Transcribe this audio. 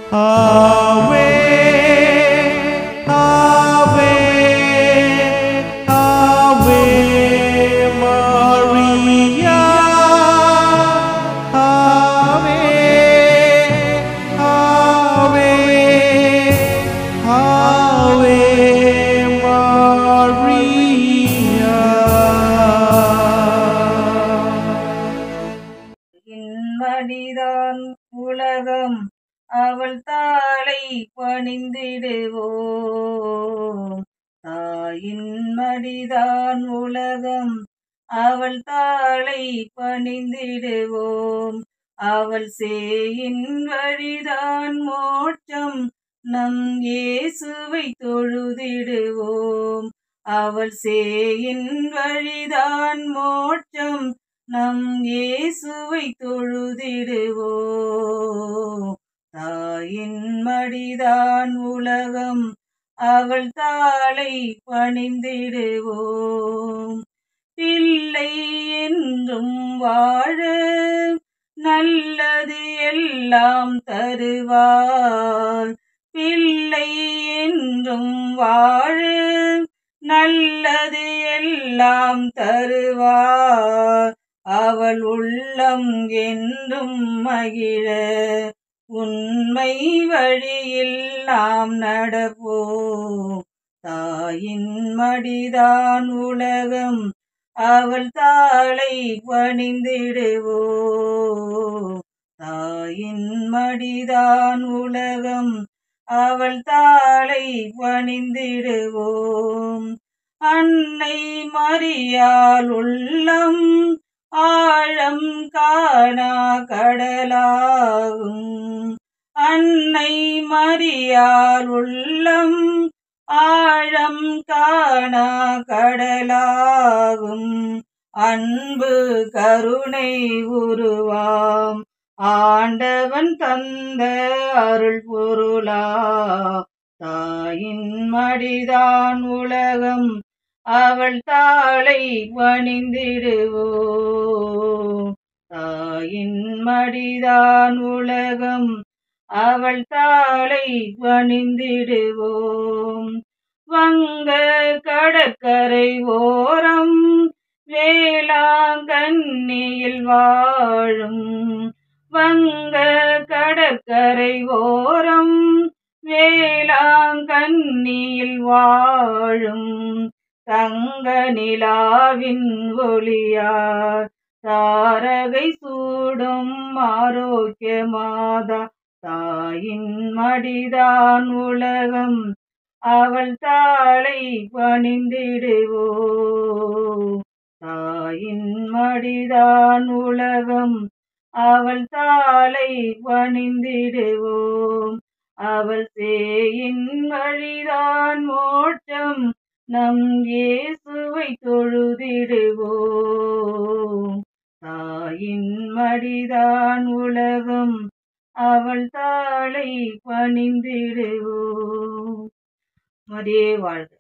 ஆவே ஆவே ஆவே மரியா ஆவே ஆவே ஆவே மரியா மடிதான் உலகம் அவள் தாளை பணிந்திடுவோம் தாயின் மடிதான் உலகம் அவள் தாளை பணிந்திடுவோம் அவள் சேயின் வழிதான் மோட்சம் நம் இயேசுவை தொழுதிடுவோம் அவள் சேயின் வழிதான் மோட்சம் நம் இயேசுவை தொழுதிடுவோம் தாயின் மடிதான் உலகம் அவள் தாளை பணிந்திடுவோம் பிள்ளை என்றும் வாழ நல்லது எல்லாம் தருவாள் பிள்ளை என்றும் வாழ நல்லது எல்லாம் தருவார் அவள் உள்ளம் என்றும் மகிழ உண்மை வழியில் நாம் நடப்போம் தாயின் மடிதான் உலகம் அவள் தாளை பணிந்திடுவோம் தாயின் மடிதான் உலகம் அவள் தாளை பணிந்திடுவோம் அன்னை மரியாள் உள்ளம் ஆழம் காணா கடலாகும் அன்னை மரியாள் உள்ளம் ஆழம் காணா கடலாகும் அன்பு கருணை உருவாம் ஆண்டவன் தந்த அருள் பொருளா தாயின் மடிதான் உலகம் அவள் தாளை பணிந்திடுவோம் தாயின் மடிதான் உலகம் அவள் தாளை பணிந்திடுவோம் வங்க கடற்கரை ஓரம் வேளாங்கண்ணியில் வாழும் வங்க கடற்கரை ஓரம் வேளாங்கண்ணியில் வாழும் தங்க நிலாவின் ஒளியார் தாரகை சூடும் ஆரோக்கிய மாதா தாயின் மடிதான் உலகம் அவள் தாளை பணிந்திடுவோம் தாயின் மடிதான் உலகம் அவள் தாளை பணிந்திடுவோம் அவள் சேயின் வழிதான் மோட்சம் நம் இயேசுவை தொழுதிடுவோம் தாயின் மடிதான் உலகம் அவள் தாளை பணிந்திடுவோம் மரியே வாழ்க